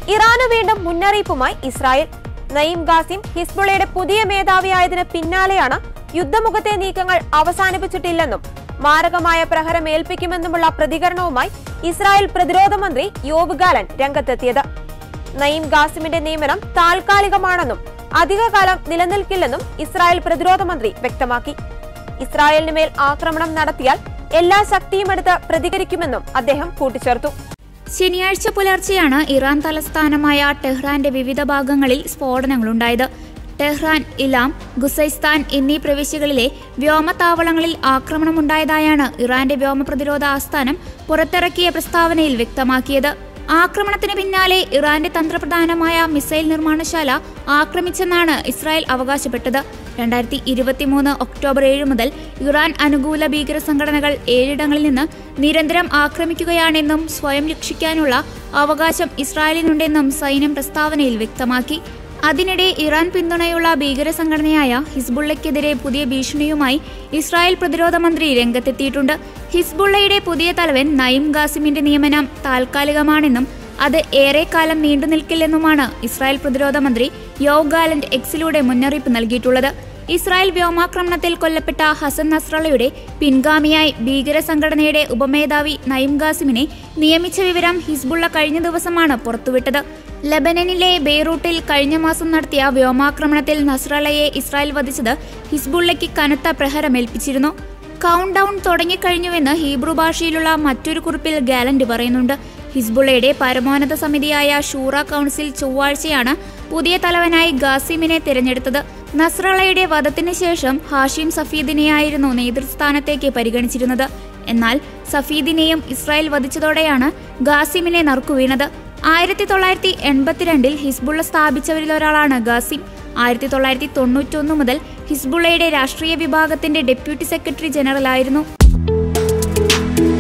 ഇറാന് വീണ്ടും മുന്നറിയിപ്പുമായി ഇസ്രായേൽ നയീം ഗാസിം ഹിസ്ബുള്ളയുടെ പുതിയ മേധാവിയായതിന് പിന്നാലെയാണ് യുദ്ധമുഖത്തെ നീക്കങ്ങൾ അവസാനിപ്പിച്ചിട്ടില്ലെന്നും മാരകമായ പ്രഹരം ഏൽപ്പിക്കുമെന്നുമുള്ള പ്രതികരണവുമായി ഇസ്രായേൽ പ്രതിരോധ മന്ത്രി യോബ് ഗാലൻ രംഗത്തെത്തിയത് നയീം ഗാസിമിന്റെ നിയമനം താൽക്കാലികമാണെന്നും അധികകാലം നിലനിൽക്കില്ലെന്നും ഇസ്രായേൽ പ്രതിരോധ മന്ത്രി വ്യക്തമാക്കി ഇസ്രായേലിന് മേൽ ആക്രമണം നടത്തിയാൽ എല്ലാ ശക്തിയുമെടുത്ത് പ്രതികരിക്കുമെന്നും അദ്ദേഹം കൂട്ടിച്ചേർത്തു ശനിയാഴ്ച പുലർച്ചെയാണ് ഇറാൻ തലസ്ഥാനമായ ടെഹ്റാന്റെ വിവിധ ഭാഗങ്ങളിൽ സ്ഫോടനങ്ങളുണ്ടായത് ടെഹ്റാൻ ഇലാം ഗുസൈസ്ഥാൻ എന്നീ പ്രവിശ്യകളിലെ വ്യോമത്താവളങ്ങളിൽ ആക്രമണമുണ്ടായതായാണ് ഇറാന്റെ വ്യോമ പ്രതിരോധ ആസ്ഥാനം പുറത്തിറക്കിയ പ്രസ്താവനയിൽ വ്യക്തമാക്കിയത് ആക്രമണത്തിന് പിന്നാലെ ഇറാന്റെ തന്ത്രപ്രധാനമായ മിസൈൽ നിർമ്മാണശാല ആക്രമിച്ചെന്നാണ് ഇസ്രായേൽ അവകാശപ്പെട്ടത് രണ്ടായിരത്തി ഇരുപത്തിമൂന്ന് ഒക്ടോബർ ഏഴ് മുതൽ ഇറാൻ അനുകൂല ഭീകര സംഘടനകൾ ഏഴിടങ്ങളിൽ നിന്ന് നിരന്തരം ആക്രമിക്കുകയാണെന്നും സ്വയം രക്ഷിക്കാനുള്ള അവകാശം ഇസ്രായേലിനുണ്ടെന്നും സൈന്യം പ്രസ്താവനയിൽ വ്യക്തമാക്കി അതിനിടെ ഇറാൻ പിന്തുണയുള്ള ഭീകര സംഘടനയായ ഹിസ്ബുള്ളയ്ക്കെതിരെ പുതിയ ഭീഷണിയുമായി ഇസ്രായേൽ പ്രതിരോധ മന്ത്രി രംഗത്തെത്തിയിട്ടുണ്ട് ഹിസ്ബുള്ളയുടെ പുതിയ തലവൻ നയിം ഗാസിമിന്റെ നിയമനം താൽക്കാലികമാണെന്നും അത് ഏറെക്കാലം നീണ്ടു നിൽക്കില്ലെന്നുമാണ് ഇസ്രായേൽ പ്രതിരോധ മന്ത്രി യോവ് ഗാലന്റ് എക്സിലൂടെ മുന്നറിയിപ്പ് നൽകിയിട്ടുള്ളത് ഇസ്രായേൽ വ്യോമാക്രമണത്തിൽ കൊല്ലപ്പെട്ട ഹസൻ നസ്രളയുടെ പിൻഗാമിയായി ഭീകര സംഘടനയുടെ ഉപമേധാവി നയിം ഗാസിമിനെ നിയമിച്ച വിവരം ഹിസ്ബുള്ള കഴിഞ്ഞ ദിവസമാണ് പുറത്തുവിട്ടത് ലബനനിലെ ബെയ്റൂട്ടിൽ കഴിഞ്ഞ മാസം നടത്തിയ വ്യോമാക്രമണത്തിൽ നസ്രളയെ ഇസ്രായേൽ വധിച്ചത് ഹിസ്ബുള്ളയ്ക്ക് കനത്ത പ്രഹരമേൽപ്പിച്ചിരുന്നു കൗണ്ട് ഡൗൺ തുടങ്ങിക്കഴിഞ്ഞുവെന്ന് ഹീബ്രു ഭാഷയിലുള്ള മറ്റൊരു കുറിപ്പിൽ ഗാലന്റ് പറയുന്നുണ്ട് ഹിസ്ബുള്ളയുടെ പരമോന്നത സമിതിയായ ഷൂറ കൗൺസിൽ ചൊവ്വാഴ്ചയാണ് പുതിയ തലവനായി ഗാസിമിനെ തിരഞ്ഞെടുത്തത് നസ്രളയുടെ വധത്തിന് ശേഷം ഹാഷിം സഫീദിനെയായിരുന്നു നേതൃസ്ഥാനത്തേക്ക് പരിഗണിച്ചിരുന്നത് എന്നാൽ സഫീദിനെയും ഇസ്രായേൽ വധിച്ചതോടെയാണ് ഗാസിമിനെ നറുക്കുവീണത് ആയിരത്തി തൊള്ളായിരത്തി എൺപത്തിരണ്ടിൽ ഹിസ്ബുള്ള സ്ഥാപിച്ചവരിലൊരാളാണ് ഗാസിം ആയിരത്തി തൊള്ളായിരത്തി തൊണ്ണൂറ്റൊന്ന് മുതൽ ഹിസ്ബുള്ളയുടെ രാഷ്ട്രീയ വിഭാഗത്തിന്റെ ഡെപ്യൂട്ടി സെക്രട്ടറി ജനറൽ ആയിരുന്നു